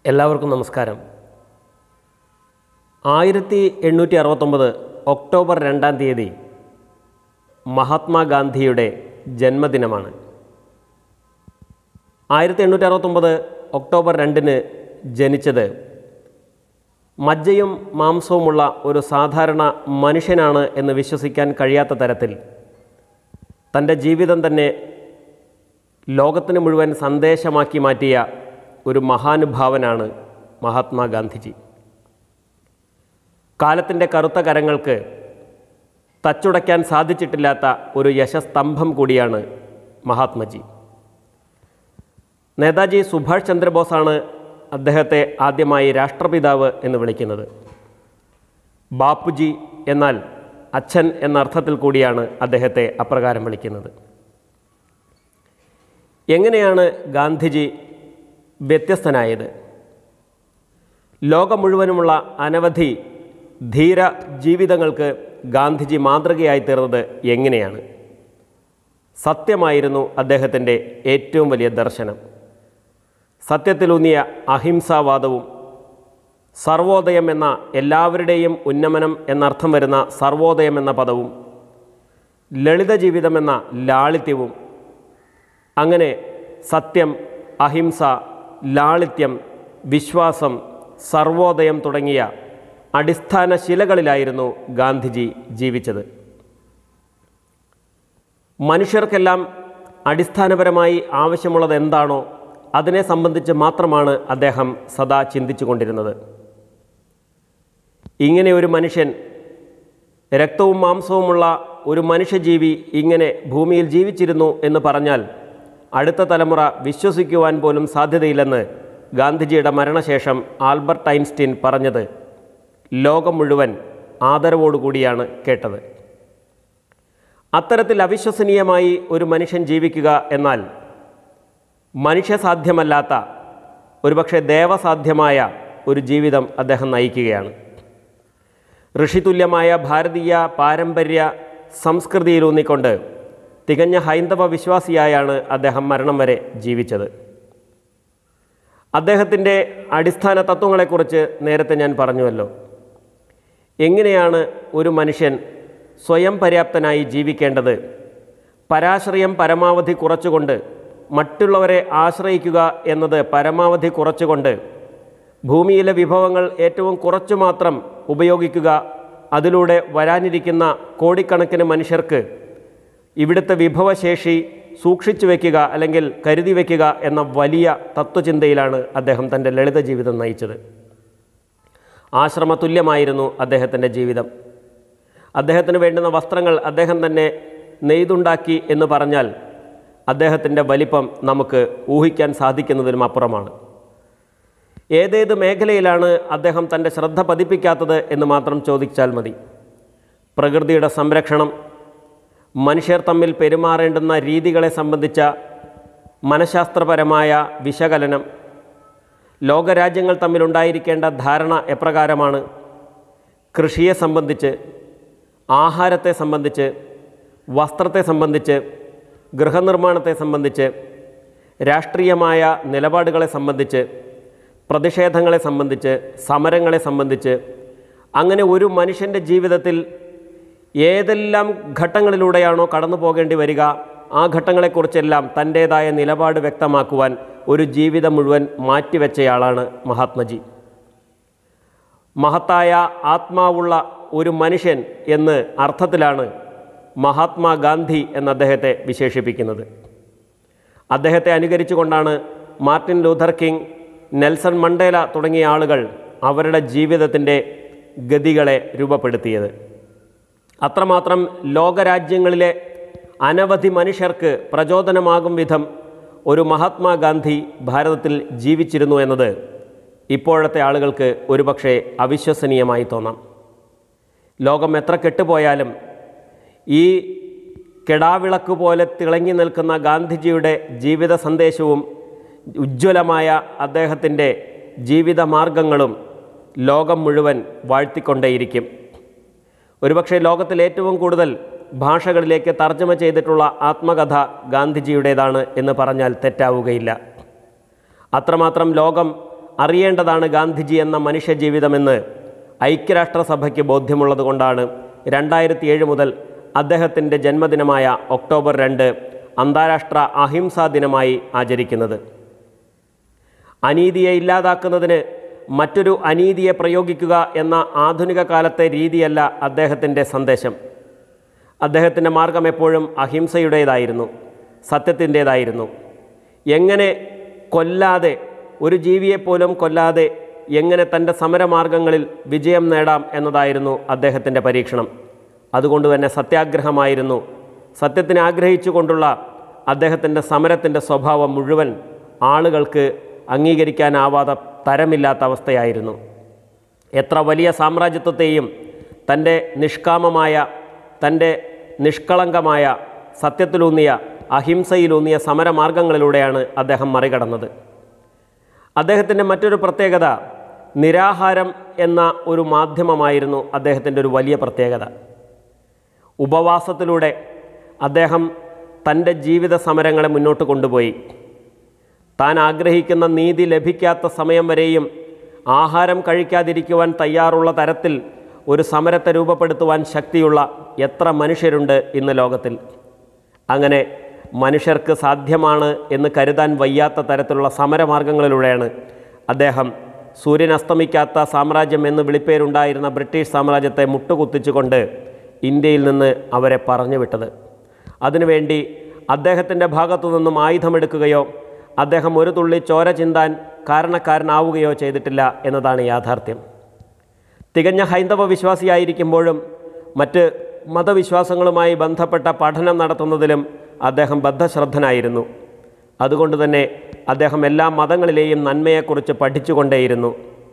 എല്ലാവർക്കും നമസ്കാരം ആയിരത്തി എണ്ണൂറ്റി അറുപത്തൊമ്പത് ഒക്ടോബർ രണ്ടാം തീയതി മഹാത്മാഗാന്ധിയുടെ ജന്മദിനമാണ് ആയിരത്തി എണ്ണൂറ്റി അറുപത്തൊമ്പത് ഒക്ടോബർ രണ്ടിന് ജനിച്ചത് മജ്ജയും മാംസവുമുള്ള ഒരു സാധാരണ മനുഷ്യനാണ് എന്ന് വിശ്വസിക്കാൻ കഴിയാത്ത തരത്തിൽ തൻ്റെ ജീവിതം തന്നെ ലോകത്തിന് മുഴുവൻ സന്ദേശമാക്കി മാറ്റിയ ഒരു മഹാനുഭാവനാണ് മഹാത്മാഗാന്ധിജി കാലത്തിൻ്റെ കറുത്ത കരങ്ങൾക്ക് തച്ചുടയ്ക്കാൻ സാധിച്ചിട്ടില്ലാത്ത ഒരു യശസ്തംഭം കൂടിയാണ് മഹാത്മജി നേതാജി സുഭാഷ് ചന്ദ്രബോസാണ് അദ്ദേഹത്തെ ആദ്യമായി രാഷ്ട്രപിതാവ് എന്ന് വിളിക്കുന്നത് ബാപ്പുജി എന്നാൽ അച്ഛൻ എന്ന അർത്ഥത്തിൽ കൂടിയാണ് അദ്ദേഹത്തെ അപ്രകാരം വിളിക്കുന്നത് എങ്ങനെയാണ് ഗാന്ധിജി വ്യത്യസ്തനായത് ലോകം മുഴുവനുമുള്ള അനവധി ധീര ജീവിതങ്ങൾക്ക് ഗാന്ധിജി മാതൃകയായി തീർന്നത് എങ്ങനെയാണ് സത്യമായിരുന്നു അദ്ദേഹത്തിൻ്റെ ഏറ്റവും വലിയ ദർശനം സത്യത്തിലൂന്നിയ അഹിംസാവാദവും സർവോദയം എന്ന എല്ലാവരുടെയും ഉന്നമനം എന്നർത്ഥം വരുന്ന സർവോദയം എന്ന പദവും ലളിത ജീവിതമെന്ന ലാളിത്യവും അങ്ങനെ സത്യം അഹിംസ ലാളിത്യം വിശ്വാസം സർവോദയം തുടങ്ങിയ അടിസ്ഥാന ശിലകളിലായിരുന്നു ഗാന്ധിജി ജീവിച്ചത് മനുഷ്യർക്കെല്ലാം അടിസ്ഥാനപരമായി ആവശ്യമുള്ളത് എന്താണോ അതിനെ സംബന്ധിച്ച് മാത്രമാണ് അദ്ദേഹം സദാ ചിന്തിച്ചു കൊണ്ടിരുന്നത് ഇങ്ങനെ ഒരു മനുഷ്യൻ രക്തവും മാംസവുമുള്ള ഒരു മനുഷ്യജീവി ഇങ്ങനെ ഭൂമിയിൽ ജീവിച്ചിരുന്നു എന്ന് പറഞ്ഞാൽ അടുത്ത തലമുറ വിശ്വസിക്കുവാൻ പോലും സാധ്യതയില്ലെന്ന് ഗാന്ധിജിയുടെ മരണശേഷം ആൽബർട്ട് ഐൻസ്റ്റീൻ പറഞ്ഞത് ലോകം മുഴുവൻ ആദരവോടുകൂടിയാണ് കേട്ടത് അത്തരത്തിൽ അവിശ്വസനീയമായി ഒരു മനുഷ്യൻ ജീവിക്കുക എന്നാൽ മനുഷ്യസാധ്യമല്ലാത്ത ഒരുപക്ഷെ ദേവസാധ്യമായ ഒരു ജീവിതം അദ്ദേഹം നയിക്കുകയാണ് ഋഷിതുല്യമായ ഭാരതീയ പാരമ്പര്യ സംസ്കൃതിയിലൂന്നിക്കൊണ്ട് തികഞ്ഞ ഹൈന്ദവ വിശ്വാസിയായാണ് അദ്ദേഹം മരണം വരെ ജീവിച്ചത് അദ്ദേഹത്തിൻ്റെ അടിസ്ഥാന തത്വങ്ങളെക്കുറിച്ച് നേരത്തെ ഞാൻ പറഞ്ഞുവല്ലോ എങ്ങനെയാണ് ഒരു മനുഷ്യൻ സ്വയം പര്യാപ്തനായി ജീവിക്കേണ്ടത് പരാശ്രയം പരമാവധി കുറച്ചുകൊണ്ട് മറ്റുള്ളവരെ ആശ്രയിക്കുക എന്നത് പരമാവധി കുറച്ചുകൊണ്ട് ഭൂമിയിലെ വിഭവങ്ങൾ ഏറ്റവും കുറച്ചു മാത്രം ഉപയോഗിക്കുക അതിലൂടെ വരാനിരിക്കുന്ന കോടിക്കണക്കിന് മനുഷ്യർക്ക് ഇവിടുത്തെ വിഭവശേഷി സൂക്ഷിച്ചു വയ്ക്കുക അല്ലെങ്കിൽ കരുതി വയ്ക്കുക എന്ന വലിയ തത്വചിന്തയിലാണ് അദ്ദേഹം തൻ്റെ ലളിത ജീവിതം നയിച്ചത് ആശ്രമതുല്യമായിരുന്നു അദ്ദേഹത്തിൻ്റെ ജീവിതം അദ്ദേഹത്തിന് വേണ്ടുന്ന വസ്ത്രങ്ങൾ അദ്ദേഹം തന്നെ നെയ്തുണ്ടാക്കി എന്ന് പറഞ്ഞാൽ അദ്ദേഹത്തിൻ്റെ വലിപ്പം നമുക്ക് ഊഹിക്കാൻ സാധിക്കുന്നതിനും അപ്പുറമാണ് ഏതേത് മേഖലയിലാണ് അദ്ദേഹം തൻ്റെ ശ്രദ്ധ പതിപ്പിക്കാത്തത് എന്ന് മാത്രം ചോദിച്ചാൽ മതി പ്രകൃതിയുടെ സംരക്ഷണം മനുഷ്യർ തമ്മിൽ പെരുമാറേണ്ടുന്ന രീതികളെ സംബന്ധിച്ച മനഃശാസ്ത്രപരമായ വിശകലനം ലോകരാജ്യങ്ങൾ തമ്മിലുണ്ടായിരിക്കേണ്ട ധാരണ എപ്രകാരമാണ് കൃഷിയെ സംബന്ധിച്ച് ആഹാരത്തെ സംബന്ധിച്ച് വസ്ത്രത്തെ സംബന്ധിച്ച് ഗൃഹനിർമ്മാണത്തെ സംബന്ധിച്ച് രാഷ്ട്രീയമായ നിലപാടുകളെ സംബന്ധിച്ച് പ്രതിഷേധങ്ങളെ സംബന്ധിച്ച് സമരങ്ങളെ സംബന്ധിച്ച് അങ്ങനെ ഒരു മനുഷ്യൻ്റെ ജീവിതത്തിൽ ഏതെല്ലാം ഘട്ടങ്ങളിലൂടെയാണോ കടന്നു പോകേണ്ടി വരിക ആ ഘട്ടങ്ങളെക്കുറിച്ചെല്ലാം തൻ്റേതായ നിലപാട് വ്യക്തമാക്കുവാൻ ഒരു ജീവിതം മുഴുവൻ മാറ്റിവെച്ചയാളാണ് മഹാത്മജി മഹത്തായ ആത്മാവുള്ള ഒരു മനുഷ്യൻ എന്ന് അർത്ഥത്തിലാണ് മഹാത്മാഗാന്ധി എന്ന് അദ്ദേഹത്തെ വിശേഷിപ്പിക്കുന്നത് അദ്ദേഹത്തെ അനുകരിച്ചുകൊണ്ടാണ് Martin Luther King Nelson Mandela തുടങ്ങിയ ആളുകൾ അവരുടെ ജീവിതത്തിൻ്റെ ഗതികളെ രൂപപ്പെടുത്തിയത് അത്രമാത്രം ലോകരാജ്യങ്ങളിലെ അനവധി മനുഷ്യർക്ക് പ്രചോദനമാകും വിധം ഒരു മഹാത്മാഗാന്ധി ഭാരതത്തിൽ ജീവിച്ചിരുന്നു എന്നത് ഇപ്പോഴത്തെ ആളുകൾക്ക് ഒരുപക്ഷെ അവിശ്വസനീയമായി തോന്നാം ലോകം എത്ര കെട്ടുപോയാലും ഈ കെടാവിളക്ക് പോലെ തിളങ്ങി നിൽക്കുന്ന ഗാന്ധിജിയുടെ ജീവിത സന്ദേശവും ഉജ്ജ്വലമായ അദ്ദേഹത്തിൻ്റെ ജീവിത മാർഗങ്ങളും ലോകം മുഴുവൻ വാഴ്ത്തിക്കൊണ്ടേയിരിക്കും ഒരുപക്ഷെ ലോകത്തിൽ ഏറ്റവും കൂടുതൽ ഭാഷകളിലേക്ക് തർജ്ജമ ചെയ്തിട്ടുള്ള ആത്മകഥ ഗാന്ധിജിയുടേതാണ് എന്ന് പറഞ്ഞാൽ തെറ്റാവുകയില്ല അത്രമാത്രം ലോകം അറിയേണ്ടതാണ് ഗാന്ധിജി എന്ന മനുഷ്യജീവിതമെന്ന് ഐക്യരാഷ്ട്രസഭയ്ക്ക് ബോധ്യമുള്ളതുകൊണ്ടാണ് രണ്ടായിരത്തി ഏഴ് മുതൽ അദ്ദേഹത്തിൻ്റെ ജന്മദിനമായ ഒക്ടോബർ രണ്ട് അന്താരാഷ്ട്ര അഹിംസാ ദിനമായി ആചരിക്കുന്നത് അനീതിയെ ഇല്ലാതാക്കുന്നതിന് മറ്റൊരു അനീതിയെ പ്രയോഗിക്കുക എന്ന ആധുനിക കാലത്തെ രീതിയല്ല അദ്ദേഹത്തിൻ്റെ സന്ദേശം അദ്ദേഹത്തിൻ്റെ മാർഗം എപ്പോഴും അഹിംസയുടേതായിരുന്നു സത്യത്തിൻ്റേതായിരുന്നു എങ്ങനെ കൊല്ലാതെ ഒരു ജീവിയെപ്പോലും കൊല്ലാതെ എങ്ങനെ തൻ്റെ സമരമാർഗങ്ങളിൽ വിജയം നേടാം എന്നതായിരുന്നു അദ്ദേഹത്തിൻ്റെ പരീക്ഷണം അതുകൊണ്ട് തന്നെ സത്യാഗ്രഹമായിരുന്നു സത്യത്തിന് ആഗ്രഹിച്ചുകൊണ്ടുള്ള അദ്ദേഹത്തിൻ്റെ സമരത്തിൻ്റെ സ്വഭാവം മുഴുവൻ ആളുകൾക്ക് അംഗീകരിക്കാനാവാതെ തരമില്ലാത്ത അവസ്ഥയായിരുന്നു എത്ര വലിയ സാമ്രാജ്യത്വത്തെയും തൻ്റെ നിഷ്കാമമായ തൻ്റെ നിഷ്കളങ്കമായ സത്യത്തിലൂന്നിയ അഹിംസയിലൂന്നിയ സമരമാർഗങ്ങളിലൂടെയാണ് അദ്ദേഹം മറികടന്നത് അദ്ദേഹത്തിൻ്റെ മറ്റൊരു പ്രത്യേകത നിരാഹാരം എന്ന ഒരു മാധ്യമമായിരുന്നു അദ്ദേഹത്തിൻ്റെ ഒരു വലിയ പ്രത്യേകത ഉപവാസത്തിലൂടെ അദ്ദേഹം തൻ്റെ ജീവിത സമരങ്ങളെ മുന്നോട്ട് കൊണ്ടുപോയി താൻ ആഗ്രഹിക്കുന്ന നീതി ലഭിക്കാത്ത സമയം വരെയും ആഹാരം കഴിക്കാതിരിക്കുവാൻ തയ്യാറുള്ള തരത്തിൽ ഒരു സമരത്തെ രൂപപ്പെടുത്തുവാൻ ശക്തിയുള്ള എത്ര മനുഷ്യരുണ്ട് ഇന്ന് ലോകത്തിൽ അങ്ങനെ മനുഷ്യർക്ക് സാധ്യമാണ് എന്ന് കരുതാൻ വയ്യാത്ത തരത്തിലുള്ള സമരമാർഗങ്ങളിലൂടെയാണ് അദ്ദേഹം സൂര്യൻ അസ്തമിക്കാത്ത സാമ്രാജ്യം എന്ന് വിളിപ്പേരുണ്ടായിരുന്ന ബ്രിട്ടീഷ് സാമ്രാജ്യത്തെ മുട്ടുകുത്തിച്ചുകൊണ്ട് ഇന്ത്യയിൽ നിന്ന് അവരെ പറഞ്ഞു വിട്ടത് അതിനുവേണ്ടി അദ്ദേഹത്തിൻ്റെ ഭാഗത്തു നിന്നും ആയുധമെടുക്കുകയോ അദ്ദേഹം ഒരു തുള്ളി ചോര ചിന്താൻ കാരണക്കാരനാവുകയോ ചെയ്തിട്ടില്ല എന്നതാണ് യാഥാർത്ഥ്യം തികഞ്ഞ ഹൈന്ദവ വിശ്വാസിയായിരിക്കുമ്പോഴും മറ്റ് മതവിശ്വാസങ്ങളുമായി ബന്ധപ്പെട്ട പഠനം നടത്തുന്നതിലും അദ്ദേഹം ബദ്ധശ്രദ്ധനായിരുന്നു അതുകൊണ്ട് തന്നെ അദ്ദേഹം എല്ലാ മതങ്ങളിലെയും നന്മയെക്കുറിച്ച് പഠിച്ചുകൊണ്ടേയിരുന്നു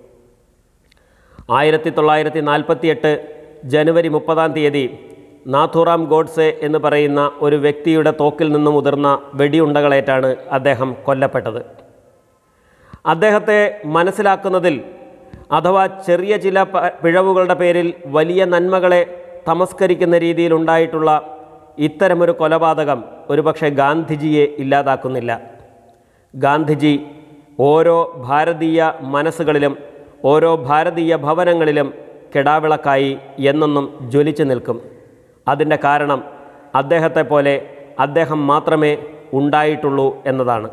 ആയിരത്തി തൊള്ളായിരത്തി നാൽപ്പത്തിയെട്ട് ജനുവരി മുപ്പതാം തീയതി നാഥുറാം ഗോഡ്സെ എന്ന് പറയുന്ന ഒരു വ്യക്തിയുടെ തോക്കിൽ നിന്ന് മുതിർന്ന വെടിയുണ്ടകളേറ്റാണ് അദ്ദേഹം കൊല്ലപ്പെട്ടത് അദ്ദേഹത്തെ മനസ്സിലാക്കുന്നതിൽ അഥവാ ചെറിയ ചില പ- പിഴവുകളുടെ പേരിൽ വലിയ നന്മകളെ തമസ്കരിക്കുന്ന രീതിയിലുണ്ടായിട്ടുള്ള ഇത്തരമൊരു കൊലപാതകം ഒരുപക്ഷെ ഗാന്ധിജിയെ ഇല്ലാതാക്കുന്നില്ല ഗാന്ധിജി ഓരോ ഭാരതീയ മനസ്സുകളിലും ഓരോ ഭാരതീയ ഭവനങ്ങളിലും കെടാവിളക്കായി എന്നെന്നും ജ്വലിച്ചു നിൽക്കും അതിൻ്റെ കാരണം അദ്ദേഹത്തെ പോലെ അദ്ദേഹം മാത്രമേ ഉണ്ടായിട്ടുള്ളൂ എന്നതാണ്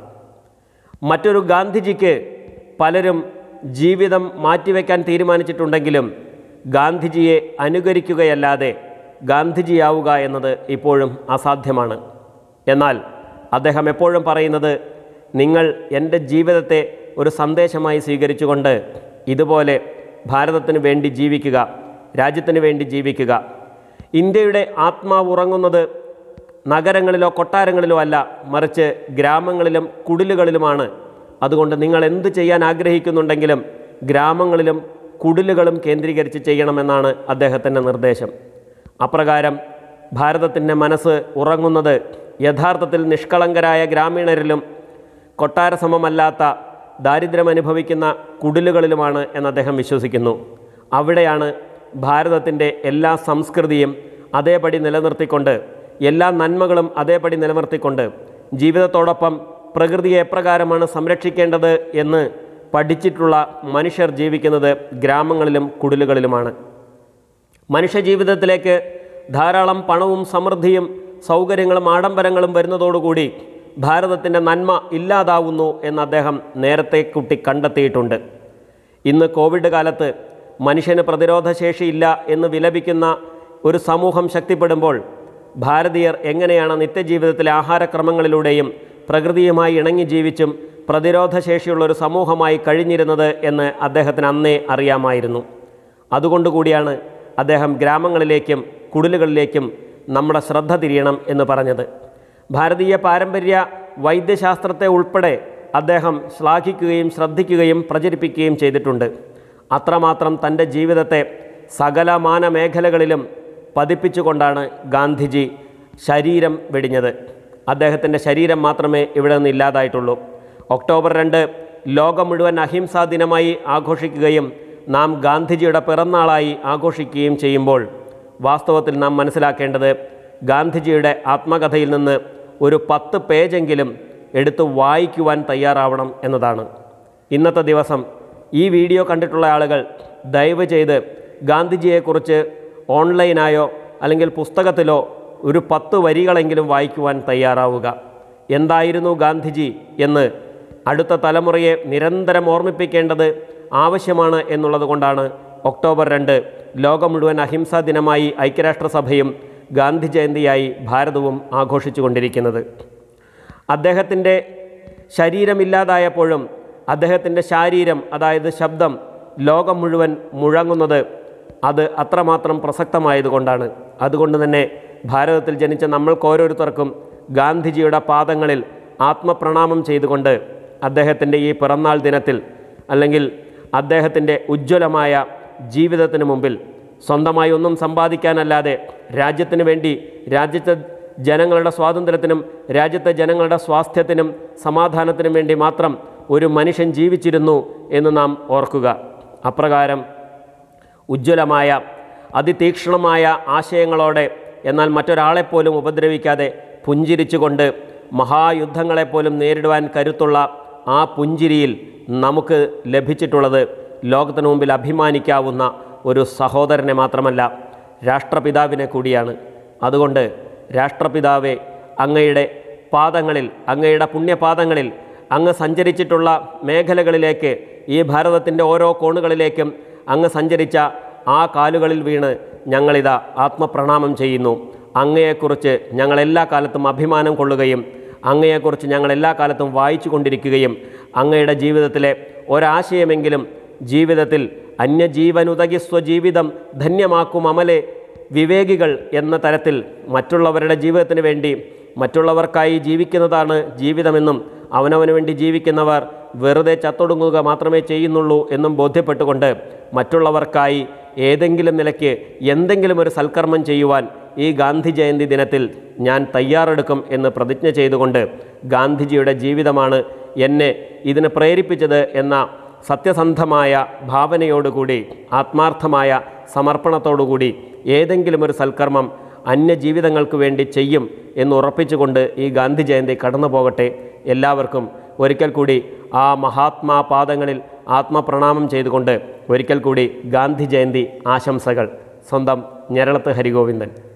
മറ്റൊരു ഗാന്ധിജിക്ക് പലരും ജീവിതം മാറ്റിവെക്കാൻ തീരുമാനിച്ചിട്ടുണ്ടെങ്കിലും ഗാന്ധിജിയെ അനുകരിക്കുകയല്ലാതെ ഗാന്ധിജിയാവുക എന്നത് ഇപ്പോഴും അസാധ്യമാണ് എന്നാൽ അദ്ദേഹം എപ്പോഴും പറയുന്നത് നിങ്ങൾ എൻ്റെ ജീവിതത്തെ ഒരു സന്ദേശമായി സ്വീകരിച്ചുകൊണ്ട് ഇതുപോലെ ഭാരതത്തിന് വേണ്ടി ജീവിക്കുക രാജ്യത്തിന് വേണ്ടി ജീവിക്കുക ഇന്ത്യയുടെ ആത്മാവ് ഉറങ്ങുന്നത് നഗരങ്ങളിലോ കൊട്ടാരങ്ങളിലോ അല്ല മറിച്ച് ഗ്രാമങ്ങളിലും കുടിലുകളിലുമാണ് അതുകൊണ്ട് നിങ്ങൾ എന്ത് ചെയ്യാൻ ആഗ്രഹിക്കുന്നുണ്ടെങ്കിലും ഗ്രാമങ്ങളിലും കുടിലുകളും കേന്ദ്രീകരിച്ച് ചെയ്യണമെന്നാണ് അദ്ദേഹത്തിൻ്റെ നിർദ്ദേശം അപ്രകാരം ഭാരതത്തിൻ്റെ മനസ്സ് ഉറങ്ങുന്നത് യഥാർത്ഥത്തിൽ നിഷ്കളങ്കരായ ഗ്രാമീണരിലും കൊട്ടാരസമമല്ലാത്ത ദാരിദ്ര്യം അനുഭവിക്കുന്ന കുടിലുകളിലുമാണ് എന്ന് അദ്ദേഹം വിശ്വസിക്കുന്നു അവിടെയാണ് ഭാരതത്തിൻ്റെ എല്ലാ സംസ്കൃതിയും അതേപടി നിലനിർത്തിക്കൊണ്ട് എല്ലാ നന്മകളും അതേപടി നിലനിർത്തിക്കൊണ്ട് ജീവിതത്തോടൊപ്പം പ്രകൃതിയെ എപ്രകാരമാണ് സംരക്ഷിക്കേണ്ടത് എന്ന് പഠിച്ചിട്ടുള്ള മനുഷ്യർ ജീവിക്കുന്നത് ഗ്രാമങ്ങളിലും കുടിലുകളിലുമാണ് മനുഷ്യജീവിതത്തിലേക്ക് ധാരാളം പണവും സമൃദ്ധിയും സൗകര്യങ്ങളും ആഡംബരങ്ങളും വരുന്നതോടുകൂടി ഭാരതത്തിൻ്റെ നന്മ ഇല്ലാതാവുന്നു എന്ന് അദ്ദേഹം നേരത്തെ കുട്ടി കണ്ടെത്തിയിട്ടുണ്ട് ഇന്ന് കോവിഡ് കാലത്ത് മനുഷ്യന് പ്രതിരോധശേഷിയില്ല എന്ന് വിലപിക്കുന്ന ഒരു സമൂഹം ശക്തിപ്പെടുമ്പോൾ ഭാരതീയർ എങ്ങനെയാണ് നിത്യജീവിതത്തിലെ ആഹാരക്രമങ്ങളിലൂടെയും പ്രകൃതിയുമായി ഇണങ്ങി ജീവിച്ചും പ്രതിരോധശേഷിയുള്ള ഒരു സമൂഹമായി കഴിഞ്ഞിരുന്നത് എന്ന് അദ്ദേഹത്തിന് അന്നേ അറിയാമായിരുന്നു അതുകൊണ്ടുകൂടിയാണ് അദ്ദേഹം ഗ്രാമങ്ങളിലേക്കും കുടിലുകളിലേക്കും നമ്മുടെ ശ്രദ്ധ തിരിയണം എന്ന് പറഞ്ഞത് ഭാരതീയ പാരമ്പര്യ വൈദ്യശാസ്ത്രത്തെ ഉൾപ്പെടെ അദ്ദേഹം ശ്ലാഘിക്കുകയും ശ്രദ്ധിക്കുകയും പ്രചരിപ്പിക്കുകയും ചെയ്തിട്ടുണ്ട് അത്രമാത്രം തൻ്റെ ജീവിതത്തെ സകലമാന മേഖലകളിലും പതിപ്പിച്ചുകൊണ്ടാണ് ഗാന്ധിജി ശരീരം വെടിഞ്ഞത് അദ്ദേഹത്തിൻ്റെ ശരീരം മാത്രമേ ഇവിടെ നിന്ന് ഇല്ലാതായിട്ടുള്ളൂ ഒക്ടോബർ രണ്ട് ലോകം മുഴുവൻ അഹിംസാ ദിനമായി ആഘോഷിക്കുകയും നാം ഗാന്ധിജിയുടെ പിറന്നാളായി ആഘോഷിക്കുകയും ചെയ്യുമ്പോൾ വാസ്തവത്തിൽ നാം മനസ്സിലാക്കേണ്ടത് ഗാന്ധിജിയുടെ ആത്മകഥയിൽ നിന്ന് ഒരു പത്ത് പേജെങ്കിലും എടുത്ത് വായിക്കുവാൻ തയ്യാറാവണം എന്നതാണ് ഇന്നത്തെ ദിവസം ഈ വീഡിയോ കണ്ടിട്ടുള്ള ആളുകൾ ദയവ് ചെയ്ത് ഗാന്ധിജിയെക്കുറിച്ച് ഓൺലൈനായോ അല്ലെങ്കിൽ പുസ്തകത്തിലോ ഒരു പത്ത് വരികളെങ്കിലും വായിക്കുവാൻ തയ്യാറാവുക എന്തായിരുന്നു ഗാന്ധിജി എന്ന് അടുത്ത തലമുറയെ നിരന്തരം ഓർമ്മിപ്പിക്കേണ്ടത് ആവശ്യമാണ് എന്നുള്ളത് കൊണ്ടാണ് ഒക്ടോബർ രണ്ട് ലോകം മുഴുവൻ അഹിംസാ ദിനമായി ഐക്യരാഷ്ട്രസഭയും ഗാന്ധി ജയന്തിയായി ഭാരതവും ആഘോഷിച്ചു കൊണ്ടിരിക്കുന്നത് അദ്ദേഹത്തിൻ്റെ ശരീരമില്ലാതായപ്പോഴും അദ്ദേഹത്തിൻ്റെ ശാരീരം അതായത് ശബ്ദം ലോകം മുഴുവൻ മുഴങ്ങുന്നത് അത് അത്രമാത്രം പ്രസക്തമായതുകൊണ്ടാണ് അതുകൊണ്ട് തന്നെ ഭാരതത്തിൽ ജനിച്ച നമ്മൾക്ക് ഓരോരുത്തർക്കും ഗാന്ധിജിയുടെ പാദങ്ങളിൽ ആത്മപ്രണാമം ചെയ്തുകൊണ്ട് അദ്ദേഹത്തിൻ്റെ ഈ പിറന്നാൾ ദിനത്തിൽ അല്ലെങ്കിൽ അദ്ദേഹത്തിൻ്റെ ഉജ്ജ്വലമായ ജീവിതത്തിന് മുമ്പിൽ സ്വന്തമായി ഒന്നും സമ്പാദിക്കാനല്ലാതെ രാജ്യത്തിന് വേണ്ടി രാജ്യത്തെ ജനങ്ങളുടെ സ്വാതന്ത്ര്യത്തിനും രാജ്യത്തെ ജനങ്ങളുടെ സ്വാസ്ഥ്യത്തിനും സമാധാനത്തിനും വേണ്ടി മാത്രം ഒരു മനുഷ്യൻ ജീവിച്ചിരുന്നു എന്ന് നാം ഓർക്കുക അപ്രകാരം ഉജ്ജ്വലമായ അതിതീക്ഷ്ണമായ ആശയങ്ങളോടെ എന്നാൽ മറ്റൊരാളെപ്പോലും ഉപദ്രവിക്കാതെ പുഞ്ചിരിച്ചുകൊണ്ട് മഹായുദ്ധങ്ങളെപ്പോലും നേരിടുവാൻ കരുത്തുള്ള ആ പുഞ്ചിരിയിൽ നമുക്ക് ലഭിച്ചിട്ടുള്ളത് ലോകത്തിനു മുമ്പിൽ അഭിമാനിക്കാവുന്ന ഒരു സഹോദരനെ മാത്രമല്ല രാഷ്ട്രപിതാവിനെ കൂടിയാണ് അതുകൊണ്ട് രാഷ്ട്രപിതാവെ അങ്ങയുടെ പാദങ്ങളിൽ അങ്ങയുടെ പുണ്യപാദങ്ങളിൽ അങ്ങ് സഞ്ചരിച്ചിട്ടുള്ള മേഖലകളിലേക്ക് ഈ ഭാരതത്തിൻ്റെ ഓരോ കോണുകളിലേക്കും അങ്ങ് സഞ്ചരിച്ച ആ കാലുകളിൽ വീണ് ഞങ്ങളിതാ ആത്മപ്രണാമം ചെയ്യുന്നു അങ്ങയെക്കുറിച്ച് ഞങ്ങൾ എല്ലാ കാലത്തും അഭിമാനം കൊള്ളുകയും അങ്ങയെക്കുറിച്ച് ഞങ്ങൾ എല്ലാ കാലത്തും വായിച്ചു കൊണ്ടിരിക്കുകയും അങ്ങയുടെ ജീവിതത്തിലെ ഒരാശയമെങ്കിലും ജീവിതത്തിൽ അന്യജീവനുതകി സ്വജീവിതം ധന്യമാക്കും അമലെ വിവേകികൾ എന്ന തരത്തിൽ മറ്റുള്ളവരുടെ ജീവിതത്തിന് വേണ്ടി മറ്റുള്ളവർക്കായി ജീവിക്കുന്നതാണ് ജീവിതമെന്നും അവനവന് വേണ്ടി ജീവിക്കുന്നവർ വെറുതെ ചത്തൊടുങ്ങുക മാത്രമേ ചെയ്യുന്നുള്ളൂ എന്നും ബോധ്യപ്പെട്ടുകൊണ്ട് മറ്റുള്ളവർക്കായി ഏതെങ്കിലും നിലയ്ക്ക് എന്തെങ്കിലും ഒരു സൽക്കർമ്മം ചെയ്യുവാൻ ഈ ഗാന്ധി ജയന്തി ദിനത്തിൽ ഞാൻ തയ്യാറെടുക്കും എന്ന് പ്രതിജ്ഞ ചെയ്തുകൊണ്ട് ഗാന്ധിജിയുടെ ജീവിതമാണ് എന്നെ ഇതിന് പ്രേരിപ്പിച്ചത് എന്ന സത്യസന്ധമായ ഭാവനയോടുകൂടി ആത്മാർത്ഥമായ സമർപ്പണത്തോടുകൂടി ഏതെങ്കിലും ഒരു സൽക്കർമ്മം അന്യജീവിതങ്ങൾക്ക് വേണ്ടി ചെയ്യും എന്ന് ഉറപ്പിച്ചുകൊണ്ട് ഈ ഗാന്ധി ജയന്തി കടന്നു പോകട്ടെ എല്ലാവർക്കും ഒരിക്കൽ കൂടി ആ മഹാത്മാ പാദങ്ങളിൽ ആത്മപ്രണാമം ചെയ്തുകൊണ്ട് ഒരിക്കൽ കൂടി ഗാന്ധി ജയന്തി ആശംസകൾ സ്വന്തം ഞരളത്ത് ഹരിഗോവിന്ദൻ